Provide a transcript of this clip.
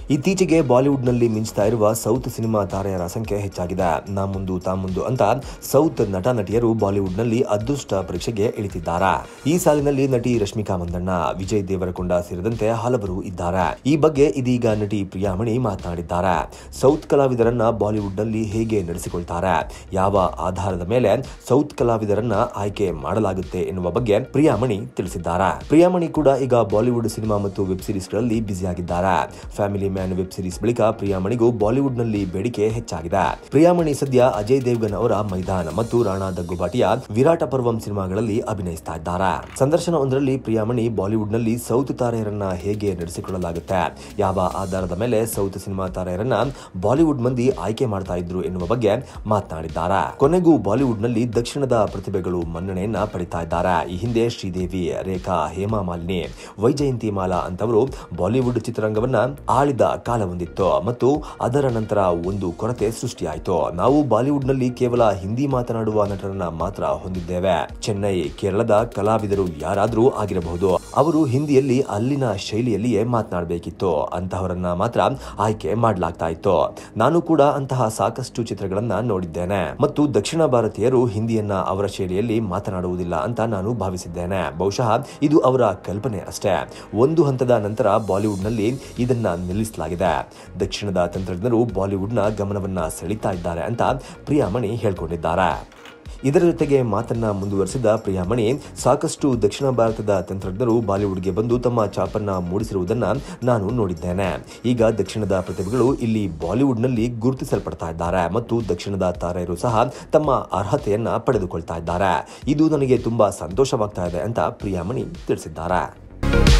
ಇತ್ತೀಚೆಗೆ ಬಾಲಿವುಡ್ನಲ್ಲಿ ಮಿಂಚ್ತಾ ಇರುವ south cinema ತಾರೆಯರ ಸಂಖ್ಯೆ ಹೆಚ್ಚಾಗಿದೆ ನಾ ಮುಂದು ತಾ ಮುಂದು ಅಂತ ಸೌತ್ ನಟ ನಟಿಯರು ಬಾಲಿವುಡ್ನಲ್ಲಿ ಅದೃಷ್ಟ ಪರೀಕ್ಷೆಗೆ ಇಳಿತಿದ್ದಾರೆ ಈ ಸಾಲಿನಲ್ಲಿ ನಟಿ ರಶ್ಮಿಕಾ ಮಂದಣ್ಣ ವಿಜಯ್ ದೇವರಕೊಂಡ ಸೇರಿದಂತೆ ಹಲವರು ಇದ್ದಾರೆ ಈ ಬಗ್ಗೆ ಇದೀಗ ನಟಿ ಪ್ರಿಯಾಮಣಿ ಮಾತನಾಡಿದ್ದಾರೆ ಸೌತ್ ಕಲಾವಿದರನ್ನ ಬಾಲಿವುಡ್ನಲ್ಲಿ ಹೇಗೆ ನಡೆಸಿಕೊಳ್ತಾರೆ ಯಾವ ಆಧಾರದ ಮೇಲೆ ಸೌತ್ ಕಲಾವಿದರನ್ನ ಆಯ್ಕೆ ಮಾಡಲಾಗುತ್ತೆ ಎನ್ನುವ ಬಗ್ಗೆ ಪ್ರಿಯಾಮಣಿ ತಿಳಿಸಿದ್ದಾರೆ ಪ್ರಿಯಾಮಣಿ ಕೂಡ ಈಗ ಬಾಲಿವುಡ್ ಸಿನಿಮಾ ಮತ್ತು ವೆಬ್ ಸೀರೀಸ್ಗಳಲ್ಲಿ ಬ್ಯುಸಿಯಾಗಿದ್ದಾರೆ ಫ್ಯಾಮಿಲಿ ಮ್ಯಾನ್ ವೆಬ್ ಸೀರೀಸ್ ಬಳಿಕ ಪ್ರಿಯಾಮಣಿಗೂ ಬಾಲಿವುಡ್ನಲ್ಲಿ ಬೇಡಿಕೆ ಹೆಚ್ಚಾಗಿದೆ ಪ್ರಿಯಾಮಣಿ ಸದ್ಯ ಅಜಯ್ ದೇವ್ಗನ್ ಅವರ ಮೈದಾನ ಮತ್ತು ರಾಣಾ ದಗ್ಗುಬಾಟಿಯ ವಿರಾಟ ಪರ್ವಂ ಸಿನಿಮಾಗಳಲ್ಲಿ ಅಭಿನಯಿಸ್ತಾ ಇದ್ದಾರೆ ಸಂದರ್ಶನವೊಂದರಲ್ಲಿ ಪ್ರಿಯಾಮಣಿ ಬಾಲಿವುಡ್ನಲ್ಲಿ ಸೌತ್ ತಾರೆಯರನ್ನ ಹೇಗೆ ನಡೆಸಿಕೊಳ್ಳಲಾಗುತ್ತೆ ಯಾವ ಆಧಾರದ ಮೇಲೆ ಸೌತ್ ಸಿನಿಮಾ ತಾರೆಯರನ್ನ ಬಾಲಿವುಡ್ ಮಂದಿ ಆಯ್ಕೆ ಮಾಡ್ತಾ ಇದ್ರು ಎನ್ನುವ ಬಗ್ಗೆ ಮಾತನಾಡಿದ್ದಾರೆ ಕೊನೆಗೂ ಬಾಲಿವುಡ್ನಲ್ಲಿ ದಕ್ಷಿಣದ ಪ್ರತಿಭೆಗಳು ಮನ್ನಣೆಯನ್ನ ಪಡಿತಾ ಇದ್ದಾರೆ ಈ ಹಿಂದೆ ಶ್ರೀದೇವಿ ರೇಖಾ ಹೇಮಾ ಮಾಲಿನಿ ವೈಜಯಂತಿ ಮಾಲಾ ಅಂತವರು ಬಾಲಿವುಡ್ ಚಿತ್ರರಂಗವನ್ನ ಆಳಿದ ಕಾಲವೊಂದಿತ್ತು ಮತ್ತು ಅದರ ನಂತರ ಒಂದು ಕೊರತೆ ಸೃಷ್ಟಿಯಾಯಿತು ನಾವು ಬಾಲಿವುಡ್ನಲ್ಲಿ ಕೇವಲ ಹಿಂದಿ ಮಾತನಾಡುವ ನಟರನ್ನ ಮಾತ್ರ ಹೊಂದಿದ್ದೇವೆ ಚೆನ್ನೈ ಕೇರಳದ ಕಲಾವಿದರು ಯಾರಾದರೂ ಆಗಿರಬಹುದು ಅವರು ಹಿಂದಿಯಲ್ಲಿ ಅಲ್ಲಿನ ಶೈಲಿಯಲ್ಲಿಯೇ ಮಾತನಾಡಬೇಕಿತ್ತು ಅಂತಹವರನ್ನ ಮಾತ್ರ ಆಯ್ಕೆ ಮಾಡಲಾಗ್ತಾ ಇತ್ತು ನಾನು ಕೂಡ ಅಂತಹ ಸಾಕಷ್ಟು ಚಿತ್ರಗಳನ್ನ ನೋಡಿದ್ದೇನೆ ಮತ್ತು ದಕ್ಷಿಣ ಭಾರತೀಯರು ಹಿಂದಿಯನ್ನ ಅವರ ಶೈಲಿಯಲ್ಲಿ ಮಾತನಾಡುವುದಿಲ್ಲ ಅಂತ ನಾನು ಭಾವಿಸಿದ್ದೇನೆ ಬಹುಶಃ ಇದು ಅವರ ಕಲ್ಪನೆ ಅಷ್ಟೇ ಒಂದು ಹಂತದ ನಂತರ ಬಾಲಿವುಡ್ನಲ್ಲಿ ಇದನ್ನ ನಿಲ್ಲಿಸಲಾಗಿದೆ ದಕ್ಷಿಣದ ತಂತ್ರಜ್ಞರು ಬಾಲಿವುಡ್ನ ಗಮನವನ್ನ ಸೆಳೀತಾ ಇದ್ದಾರೆ ಅಂತ ಪ್ರಿಯಾಮಣಿ ಹೇಳ್ಕೊಂಡಿದ್ದಾರೆ ಇದರ ಜೊತೆಗೆ ಮಾತನ್ನ ಮುಂದುವರೆಸಿದ ಪ್ರಿಯಾಮಣಿ ಸಾಕಷ್ಟು ದಕ್ಷಿಣ ಭಾರತದ ತಂತ್ರಜ್ಞರು ಬಾಲಿವುಡ್ಗೆ ಬಂದು ತಮ್ಮ ಚಾಪನ್ನ ಮೂಡಿಸಿರುವುದನ್ನ ನಾನು ನೋಡಿದ್ದೇನೆ ಈಗ ದಕ್ಷಿಣದ ಪ್ರತಿಭೆಗಳು ಇಲ್ಲಿ ಬಾಲಿವುಡ್ನಲ್ಲಿ ಗುರುತಿಸಲ್ಪಡ್ತಾ ಇದ್ದಾರೆ ಮತ್ತು ದಕ್ಷಿಣದ ತಾರೆಯರು ಸಹ ತಮ್ಮ ಅರ್ಹತೆಯನ್ನ ಪಡೆದುಕೊಳ್ತಾ ಇದ್ದಾರೆ ಇದು ನನಗೆ ತುಂಬಾ ಸಂತೋಷವಾಗ್ತಾ ಇದೆ ಅಂತ ಪ್ರಿಯಾಮಣಿ ತಿಳಿಸಿದ್ದಾರೆ